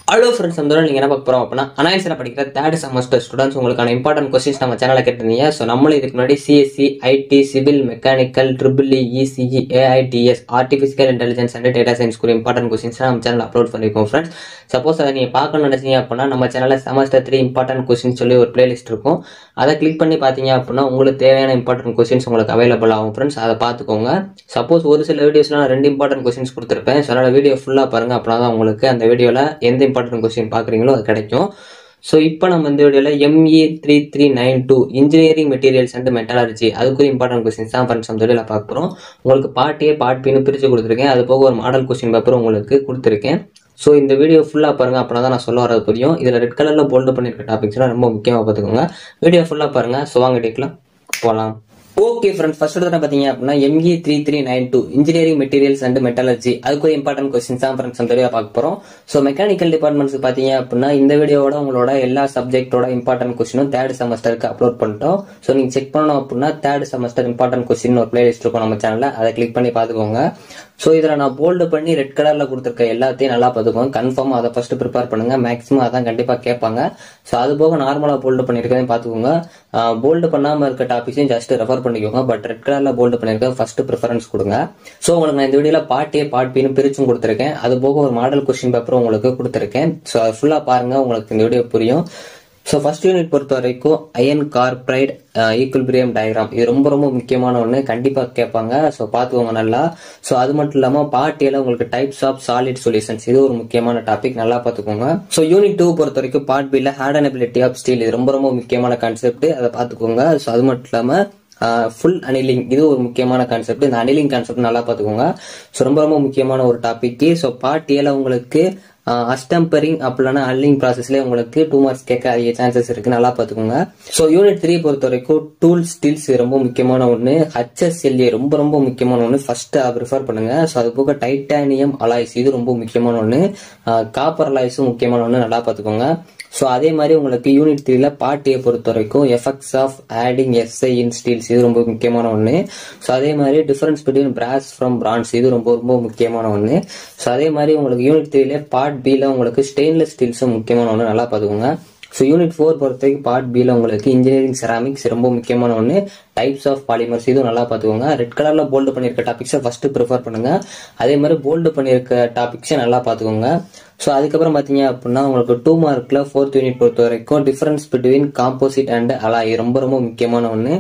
hello friends அந்த நீங்கள் என்ன பார்க்க போகிறோம் அப்படின்னா அனாயன்ஸில் படிக்கிற தேர்ட் செமஸ்டர் ஸ்டூடெண்ட்ஸ் உங்களுக்கான இம்பார்ட்டன்ட் கொஸ்டின்ஸ் நம்ம சேனலில் கேட்டிருந்தீங்க ஸோ நம்மளும் இதுக்கு முன்னாடி CSC IT civil mechanical triple ECE AIDS artificial intelligence and data science கூட இம்பார்ட்டன்ட் கொஸ்டின்ஸ் நம்ம சேனல் அப்லோட் பண்ணியிருக்கோம் ஃப்ரெண்ட்ஸ் சப்போஸ் அதை நீங்கள் பார்க்கணும்னு நினைச்சீங்க அப்படின்னா நம்ம சேனலில் செமஸ்டர் த்ரீ இம்பார்ட்டன்ட் கொஸ்டின் சொல்லி ஒரு பிளேலிஸ்ட் இருக்கும் அதை கிளிக் பண்ணி பார்த்தீங்க அப்படின்னா உங்களுக்கு தேவையான இம்பார்ட்டன்ட் கொஸ்டின்ஸ் உங்களுக்கு அவைலபிள் ஆகும் ஃப்ரெண்ட்ஸ் அதை பார்த்துக்கோங்க சப்போஸ் ஒரு சில வீடியோஸ்லாம் நான் ரெண்டு இம்பார்ட்டன்ட் கொஸ்டின்ஸ் கொடுத்துருப்பேன் ஸோ அதனால் வீடியோ ஃபுல்லாக பாருங்கள் அப்படின்னா தான் உங்களுக்கு அந்த வீடியோவில் எந்த இம்பார்ட்டன்ட் கொஸ்டின் பார்க்குறீங்களோ அது கிடைக்கும் ஸோ இப்போ நம்ம இந்த வீடியோவில் ME three three nine two engineering materials and metallurgy அதுக்குரிய இம்பார்ட்டன்ட் கொஸ்டின்ஸ் தான் ஃப்ரெண்ட்ஸ் நம்ம வீடியோவில் பார்க்க போகிறோம் உங்களுக்கு பார்ட் ஏ பார்ட் பின்னு பிரித்து கொடுத்துருக்கேன் அது போக ஒரு மாடல் கொஸ்டின் பேப்பர் உங்களுக்கு கொடுத்துருக்கேன் ஸோ இந்த வீடியோ ஃபுல்லாக பாருங்கள் அப்படின்னா தான் நான் சொல்ல வரது புரியும் இதில் ரெட் கலரில் போல்டு பண்ணியிருக்க டாபிக்ஸ்லாம் ரொம்ப முக்கியமாக பார்த்துக்கோங்க வீடியோ ஃபுல்லாக பாருங்கள் ஸோ வாங்க டேக்கலாம் போகலாம் ஓகே ஃப்ரெண்ட்ஸ் ஃபர்ஸ்ட் எடுத்து பார்த்தீங்க அப்படின்னா ME three three nine two engineering materials and metallurgy அதுக்கு ஒரு இம்பார்ட்டன்ட் கொஸ்டின்ஸ் தான் ஃப்ரெண்ட்ஸ் அந்த வீடியோ பார்க்க போகிறோம் ஸோ மெக்கானிக்கல் டிபார்ட்மெண்ட்ஸ் பார்த்தீங்க அப்படின்னா இந்த வீடியோவோட உங்களோட எல்லா சப்ஜெக்டோட இம்பார்ட்டன்ட் கொஸ்டினும் தேர்ட் செமஸ்டருக்கு அப்லோட் பண்ணிட்டோம் ஸோ நீங்கள் செக் பண்ணணும் அப்படின்னா தேர்ட் செமஸ்டர் இம்பார்ட்டன்ட் கொஸ்டின் ஒரு பிளேலிஸ்ட் இருக்கும் நம்ம சேனலில் அதை கிளிக் பண்ணி பார்த்துக்கோங்க ஸோ இதில் நான் போல்டு பண்ணி ரெட் கலரில் கொடுத்துருக்க எல்லாத்தையும் நல்லா பார்த்துக்கோங்க கன்ஃபார்ம் அதை ஃபர்ஸ்ட் ப்ரிப்பேர் பண்ணுங்க மேக்ஸிமம் அதான் கண்டிப்பாக கேட்பாங்க ஸோ அது போக நார்மலாக போல்டு பண்ணியிருக்கதையும் பார்த்துக்கோங்க போல்டு பண்ணாமல் இருக்க டாபிக்ஸையும் ஜஸ்ட் ரெஃபர் பண்ணிக்கோங்க பட் ரெட் கலரில் போல்டு பண்ணியிருக்க ஃபர்ஸ்ட் ப்ரிஃபரன்ஸ் கொடுங்க ஸோ உங்களுக்கு நான் இந்த வீடியோவில் பார்ட் ஏ பார்ட் பின்னு பிரிச்சும் கொடுத்துருக்கேன் அது போக ஒரு மாடல் கொஸ்டின் பேப்பரும் உங்களுக்கு கொடுத்துருக்கேன் ஸோ அது ஃபுல்லாக பாருங்க உங்களுக்கு இந்த வீடியோ புரியும் ஸோ ஃபர்ஸ்ட் யூனிட் பொறுத்த வரைக்கும் அயன் கார்பரைட் ஈக்குல்பிரியம் டயக்ராம் இது ரொம்ப ரொம்ப முக்கியமான ஒன்று கண்டிப்பாக கேட்பாங்க ஸோ பார்த்துக்கோங்க நல்லா ஸோ அது மட்டும் இல்லாமல் பார்ட்டியில் உங்களுக்கு டைப்ஸ் ஆஃப் சாலிட் சொல்யூஷன்ஸ் இது ஒரு முக்கியமான டாபிக் நல்லா பார்த்துக்கோங்க ஸோ யூனிட் டூ பொறுத்த வரைக்கும் பார்ட் பியில் ஹேர்டனபிலிட்டி ஆஃப் ஸ்டீல் இது ரொம்ப ரொம்ப முக்கியமான கான்செப்ட் அதை பார்த்துக்கோங்க ஸோ அது மட்டும் இல்லாமல் ஃபுல் அனிலிங் இது ஒரு முக்கியமான கான்செப்ட் இந்த அனிலிங் கான்செப்ட் நல்லா பார்த்துக்கோங்க ஸோ ரொம்ப ரொம்ப முக்கியமான ஒரு டாபிக் ஸோ பார்ட் ஏல உங்களுக்கு அஸ்டம்பரிங் அப்படின்னா அல்லிங் ப்ராசஸ்ல உங்களுக்கு டூ மார்க்ஸ் கேட்க அதிக சான்சஸ் இருக்கு நல்லா பார்த்துக்கோங்க ஸோ யூனிட் த்ரீ பொறுத்த வரைக்கும் டூல் ஸ்டில்ஸ் ரொம்ப முக்கியமான ஒன்று ஹச்எஸ்எல்ஏ ரொம்ப ரொம்ப முக்கியமான ஒன்று ஃபர்ஸ்ட் அதை ப்ரிஃபர் பண்ணுங்க ஸோ அது போக டைட்டானியம் அலாய்ஸ் இது ரொம்ப முக்கியமான ஒன்று காப்பர் அலாய்ஸும் முக்கியமான ஒன்று நல்லா பார்த்துக்கோங்க ஸோ அதே மாதிரி உங்களுக்கு யூனிட் த்ரீல பார்ட் ஏ பொறுத்த வரைக்கும் effects of adding SI in steels இது ரொம்ப முக்கியமான ஒன்று ஸோ அதே மாதிரி difference between brass from bronze இது ரொம்ப ரொம்ப முக்கியமான ஒன்று ஸோ அதே மாதிரி உங்களுக்கு யூனிட் த்ரீல பார்ட் பியில் உங்களுக்கு ஸ்டெயின்லெஸ் ஸ்டீல்ஸும் முக்கியமான ஒன்று நல்லா பார்த்துக்கோங்க ஸோ யூனிட் ஃபோர் பொறுத்த வரைக்கும் பார்ட் பியில் உங்களுக்கு இன்ஜினியரிங் செராமிக்ஸ் ரொம்ப முக்கியமான ஒன்று டைப்ஸ் ஆஃப் பாலிமர்ஸ் இதுவும் நல்லா பார்த்துக்கோங்க ரெட் கலரில் போல்டு பண்ணியிருக்க டாபிக்ஸை ஃபர்ஸ்ட் ப்ரிஃபர் பண்ணுங்க அதே மாதிரி போல்டு பண்ணியிருக்க டாபிக்ஸை நல்லா பார்த்துக்கோங்க ஸோ அதுக்கப்புறம் பார்த்தீங்க அப்படின்னா உங்களுக்கு டூ மார்க்கில் ஃபோர்த் யூனிட் பொறுத்த வரைக்கும் difference between composite and alloy ரொம்ப ரொம்ப முக்கியமான ஒன்று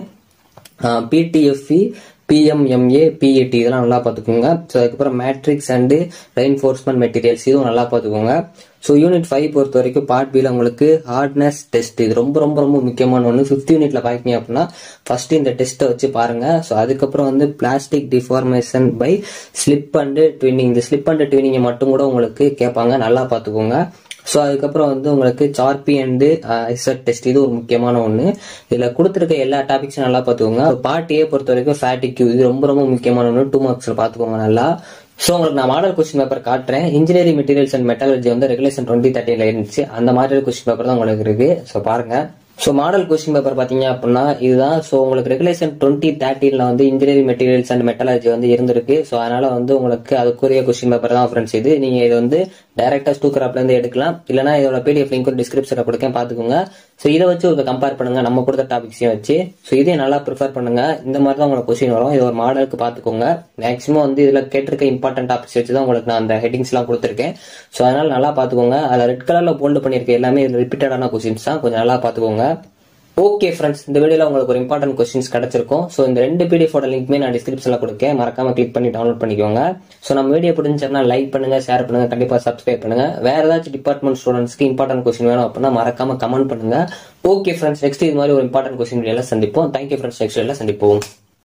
பிடிஎஃப்இ பிஎம்எம்ஏ பிஇடி இதெல்லாம் நல்லா பார்த்துக்கோங்க ஸோ அதுக்கப்புறம் மேட்ரிக்ஸ் அண்டு ரெயின்ஃபோர்ஸ்மெண்ட் மெட்டீரியல்ஸ் இதுவும் நல்லா பார்த்துக்கோங்க ஸோ யூனிட் ஃபைவ் பொறுத்த வரைக்கும் பார்ட் பியில் உங்களுக்கு ஹார்ட்னஸ் டெஸ்ட் இது ரொம்ப ரொம்ப ரொம்ப முக்கியமான ஒன்று ஃபிஃப்த் யூனிட்ல பார்த்தீங்க அப்படின்னா ஃபர்ஸ்ட் இந்த டெஸ்ட்டை வச்சு பாருங்க ஸோ அதுக்கப்புறம் வந்து plastic deformation by slip and twinning இந்த ஸ்லிப் அண்ட் ட்வினிங்கை மட்டும் கூட உங்களுக்கு கேட்பாங்க நல்லா பார்த்துக்கோங்க ஸோ அதுக்கப்புறம் வந்து உங்களுக்கு சார்பி அண்டு இசட் டெஸ்ட் இது ஒரு முக்கியமான ஒன்று இதில் கொடுத்துருக்க எல்லா டாபிக்ஸும் நல்லா பார்த்துக்கோங்க பார்ட் ஏ பொறுத்த வரைக்கும் ஃபேட்டிக்யூ இது ரொம்ப ரொம்ப முக்கியமான ஒன்று டூ மார்க்ஸில் பார்த்துக்கோங்க நல்லா ஸோ உங்களுக்கு நான் மாடல் கொஸ்டின் பேப்பர் காட்டுறேன் இன்ஜினியரிங் மெட்டீரியல்ஸ் அண்ட் மெட்டாலஜி வந்து ரெகுலேஷன் டுவெண்ட்டி தேர்ட்டியில் இருந்துச்சு அந்த மாதிரி கொஸ்டின் பேப்பர் தான் உங்களுக்கு இருக்கு ஸோ பாருங்க ஸோ மாடல் கொஸ்டின் பேப்பர் பார்த்தீங்க அப்படின்னா இதுதான் ஸோ உங்களுக்கு ரெகுலேஷன் டுவெண்ட்டி தேர்ட்டினில் வந்து இன்ஜினியரிங் மெட்டீரியல்ஸ் அண்ட் மெட்டாலஜி வந்து இருந்திருக்கு ஸோ அதனால வந்து உங்களுக்கு அதுக்குரிய கொஸ்டின் பேப்பர் தான் ஃப்ரெண்ட்ஸ் இது நீங்கள் இது வந்து டேரக்டாக ஸ்டூக்கராப்லேருந்து எடுக்கலாம் இல்லைனா இதோட பிடிஎஃப் லிங்க் டிஸ்கிரிப்ஷனில் கொடுக்கேன் பார்த்துக்கோங்க ஸோ இதை வச்சு ஒரு கம்பேர் பண்ணுங்க நம்ம கொடுத்த டாபிக்ஸையும் வச்சு ஸோ இதையும் நல்லா ப்ரிஃபர் பண்ணுங்க இந்த மாதிரி தான் உங்களுக்கு கொஸ்டின் வரும் இது ஒரு மாடலுக்கு பார்த்துக்கோங்க மேக்ஸிமம் வந்து இதில் கேட்டிருக்க இம்பார்ட்டன்ட் டாபிக்ஸ் வச்சு தான் உங்களுக்கு நான் அந்த ஹெட்டிங்ஸ்லாம் கொடுத்துருக்கேன் ஸோ அதனால நல்லா பார்த்துக்கோங்க அதில் ரெட் கலரில் போல்டு பண்ணியிருக்க எல்லாமே இதில் ரிப்பீட்டடான கொஸ்டின்ஸ் தான் கொஞ்சம் நல்லா பார்த்துக்கோங்க ஓகே ஃப்ரெண்ட்ஸ் இந்த வீடியோல உங்களுக்கு ஒரு இம்பார்ட்டன்ட் கொஸ்டின்ஸ் கிடைச்சிருக்கும் ஸோ இந்த ரெண்டு பிடிஎஃபோட லிங்க்மே நான் டிஸ்கிரிப்ஷன்ல கொடுக்கேன் மறக்காம கிளிக் பண்ணி டவுன்லோட் பண்ணிக்கோங்க ஸோ நம்ம வீடியோ பிடிச்சிருந்தா லைக் பண்ணுங்க ஷேர் பண்ணுங்க கண்டிப்பா சப்ஸ்கிரைப் பண்ணுங்க வேற ஏதாச்சும் டிபார்ட்மெண்ட் ஸ்டூடெண்ட்ஸ்க்கு இம்பார்ட்டன்ட் கொஸ்டின் வேணும் அப்படின்னா மறக்காம கமெண்ட் பண்ணுங்க ஓகே ஃப்ரெண்ட்ஸ் நெக்ஸ்ட் இது மாதிரி ஒரு இம்பார்ட்டன்ட் கொஸ்டின் வீடியோல சந்திப்போம் தேங்க்யூ ஃப்ரெண்ட்ஸ் நெக்ஸ்ட் வீடியோல சந்திப்போம்